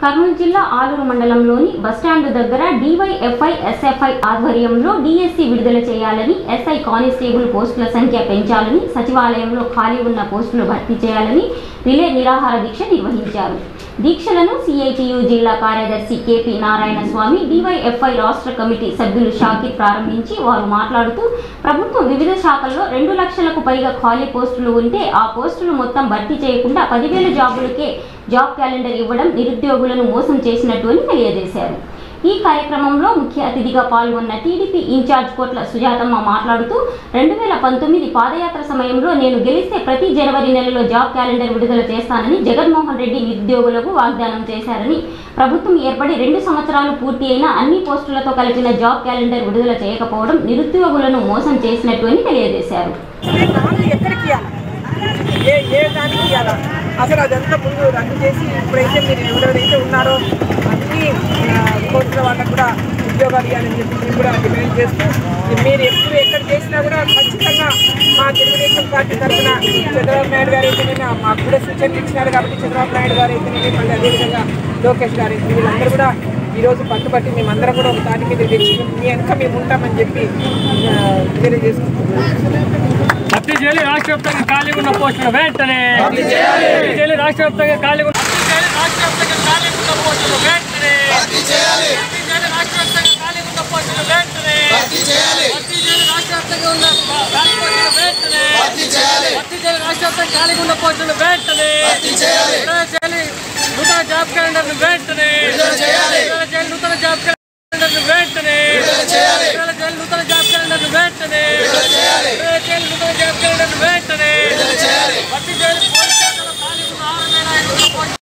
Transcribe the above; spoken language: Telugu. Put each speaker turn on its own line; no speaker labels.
కర్నూలు జిల్లా ఆలూరు మండలంలోని బస్టాండు దగ్గర డివైఎఫ్ఐ ఎస్ఎఫ్ఐ ఆధ్వర్యంలో డిఎస్సి విడుదల చేయాలని ఎస్ఐ కానిస్టేబుల్ పోస్టుల సంఖ్య పెంచాలని సచివాలయంలో ఖాళీ ఉన్న పోస్టులు భర్తీ చేయాలని రిలే నిరాహార దీక్ష నిర్వహించారు దీక్షలను సిఐటియు జిల్లా కార్యదర్శి కెపి నారాయణ స్వామి డివైఎఫ్ఐ రాష్ట్ర కమిటీ సభ్యులు షాకిర్ ప్రారంభించి వారు మాట్లాడుతూ ప్రభుత్వం వివిధ శాఖల్లో రెండు లక్షలకు పైగా ఖాళీ పోస్టులు ఉంటే ఆ పోస్టులు మొత్తం భర్తీ చేయకుండా పదివేల జాబులకే జాబ్ క్యాలెండర్ ఇవ్వడం నిరుద్యోగులను మోసం చేసినట్టు అని తెలియజేశారు ఈ కార్యక్రమంలో ముఖ్య అతిథిగా పాల్గొన్న టీడీపీ ఇన్ఛార్జ్ కోట్ల సుజాతమ్మ మాట్లాడుతూ రెండు వేల పంతొమ్మిది పాదయాత్ర సమయంలో నేను గెలిస్తే ప్రతి జనవరి నెలలో జాబ్ క్యాలెండర్ విడుదల చేస్తానని జగన్మోహన్ రెడ్డి నిరుద్యోగులకు వాగ్దానం చేశారని ప్రభుత్వం ఏర్పడి రెండు సంవత్సరాలు పూర్తి అయినా అన్ని పోస్టులతో కలిపిన జాబ్ క్యాలెండర్ విడుదల చేయకపోవడం నిరుద్యోగులను మోసం చేసినట్టు అని తెలియజేశారు
అసలు ఈ నాలుగు ఎక్కడికి ఇవ్వాలా ఏ ఏ దానికి ఇవ్వాలా అసలు అదంతా ముందు రద్దు చేసి ఇప్పుడైతే మీరు ఎవరెవరైతే ఉన్నారో అన్ని కోర్టుల వాళ్ళకు కూడా ఉద్యోగాలు ఇవ్వాలని చెప్పి మేము కూడా డిమాండ్ చేస్తూ మీరు ఎప్పుడు ఎక్కడ చేసినా కూడా ఖచ్చితంగా మా తెలుగుదేశం పార్టీ తరఫున చంద్రబాబు నాయుడు గారు అయితేనే మాకు కూడా సూచనలు ఇచ్చినారు కాబట్టి చంద్రబాబు నాయుడు గారు అయితేనే మళ్ళీ అదేవిధంగా లోకేష్ గారు అయితే వీళ్ళందరూ కూడా ఈరోజు పట్టుబట్టి మేమందరం కూడా ఒక దాని మీద తెచ్చి మీ వెనక మేము ఉంటామని చెప్పి ఆ, తెలియజేసుకుంటున్నాం
భర్తీ చేయాలి రాష్ట్ర వ్యాప్తంగా ఖాళీ ఉన్న పోస్టులు వెంటనే భర్తీ చేయాలి రాష్ట్ర వ్యాప్తంగా ఖాళీ ఉన్న భర్తీ చేయాలి రాష్ట్ర వ్యాప్తంగా ఖాళీ ఉన్న పోస్టులు వెంటనే భర్తీ చేయాలి రాష్ట్ర వ్యాప్తంగా ఖాళీ ఉన్న పోస్టులు వెంటనే భర్తీ చేయాలి రాష్ట్ర వ్యాప్తంగా ఉన్న ఖాళీ పోస్టులు వెంటనే భర్తీ చేయాలి భర్తీ చేయాలి రాష్ట్ర వ్యాప్తంగా ఖాళీ ఉన్న పోస్టులు వెంటనే భర్తీ చేయాలి చేయాలి నూతన జాబ్ క్యాలెండర్ వెంటనే చేయాలి చేయాలి నూతన జాబ్ క్యాలెండర్ వెంటనే చేయాలి నూతన జాబ్ క్యాలెండర్ వెంటనే చేయాలి నూతన జాబ్ క్యాలెండర్ వెంటనే భర్తీ చేయాలి పోలీస్ శాఖలో ఖాళీ ఉన్న ఆరు వేల ఐదు వందల పోస్టులు